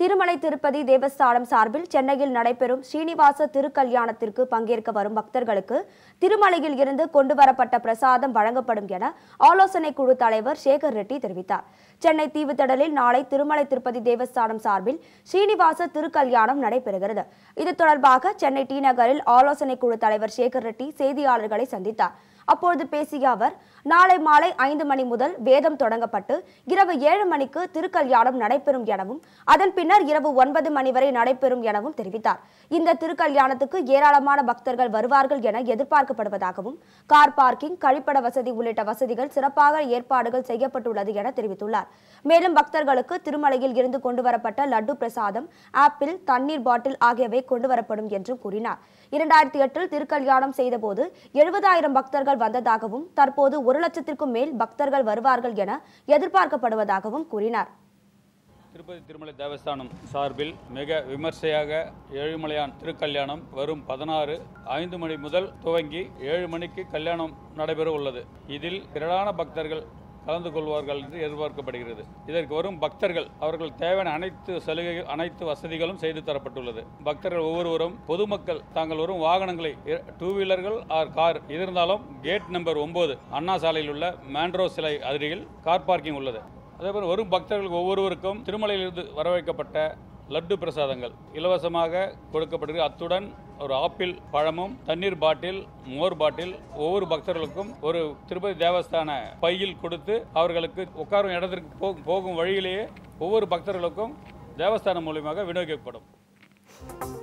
திருமலை திருப்பதி தேவஸ்தானம் சார்பில் சென்னையில் நடைபெறும் ஸ்ரீனிவாச திருக்கல்யாணத்திற்கு பங்கேற்க வரும் பக்தர்களுக்கு திருமலையில் இருந்து கொண்டுவரப்பட்ட பிரசாதம் வழங்கப்படும் என ஆலோசனை குழு தலைவர் சேகர் ரெட்டி தெரிவித்தார் சென்னை தீவுத்திடலில் நாளை திருமலை திருப்பதி தேவஸ்தானம் சார்பில் ஸ்ரீனிவாச திருக்கல்யாணம் நடைபெறுகிறது இது தொடர்பாக சென்னை டி நகரில் ஆலோசனை குழு தலைவர் சேகர் ரெட்டி செய்தியாளர்களை சந்தித்தார் அப்பொழுது பேசிய அவர் நாளை மாலை ஐந்து மணி முதல் வேதம் தொடங்கப்பட்டு இரவு ஏழு மணிக்கு திருக்கல்யாணம் நடைபெறும் எனவும் அதன் பின்னர் இரவு ஒன்பது மணி வரை நடைபெறும் எனவும் தெரிவித்தார் இந்த திருக்கல்யாணத்துக்கு ஏராளமான பக்தர்கள் வருவார்கள் என எதிர்பார்க்கப்படுவதாகவும் கார் பார்க்கிங் கழிப்பட வசதி உள்ளிட்ட வசதிகள் சிறப்பாக ஏற்பாடுகள் செய்யப்பட்டுள்ளது என தெரிவித்துள்ளார் மேலும் பக்தர்களுக்கு திருமலையில் இருந்து கொண்டுவரப்பட்ட லட்டு பிரசாதம் ஆப்பிள் தண்ணீர் பாட்டில் ஆகியவை கொண்டுவரப்படும் என்றும் கூறினார் இரண்டாயிரத்தி எட்டில் திருக்கல்யாணம் செய்தபோது எழுபதாயிரம் பக்தர்கள் வந்ததாகவும் தற்போது ஒரு லட்சத்திற்கும் மேல் பக்தர்கள் வருவார்கள் என எதிர்பார்க்கப்படுவதாகவும் கூறினார் திருப்பதி திருமலை தேவஸ்தானம் சார்பில் மிக விமர்சையாக ஏழுமலையான் திருக்கல்யாணம் வரும் பதினாறு ஐந்து மணி முதல் துவங்கி ஏழு மணிக்கு கல்யாணம் நடைபெற உள்ளது இதில் திரளான பக்தர்கள் கலந்து கொள்வார்கள் என்று எதிர்பார்க்கப்படுகிறது இதற்கு வரும் பக்தர்கள் அவர்கள் தேவையான அனைத்து சலுகைகள் அனைத்து வசதிகளும் செய்து தரப்பட்டுள்ளது பக்தர்கள் ஒவ்வொருவரும் பொதுமக்கள் தாங்கள் வரும் வாகனங்களை டூ வீலர்கள் ஆர் கார் இது இருந்தாலும் கேட் நம்பர் ஒன்பது அண்ணா சாலையில் உள்ள மேண்ட்ரோ சிலை அருகில் கார் பார்க்கிங் உள்ளது அதேபோல் வரும் பக்தர்கள் ஒவ்வொருவருக்கும் திருமலையிலிருந்து வரவைக்கப்பட்ட லட்டு பிரசாதங்கள் இலவசமாக கொடுக்கப்படுகிறது அத்துடன் ஒரு ஆப்பிள் பழமும் தண்ணீர் பாட்டில் மோர் பாட்டில் ஒவ்வொரு பக்தர்களுக்கும் ஒரு திருப்பதி தேவஸ்தான பையில் கொடுத்து அவர்களுக்கு உட்காரும் இடத்திற்கு போ- போகும் வழியிலேயே ஒவ்வொரு பக்தர்களுக்கும் தேவஸ்தானம் மூலியமாக விநியோகிக்கப்படும்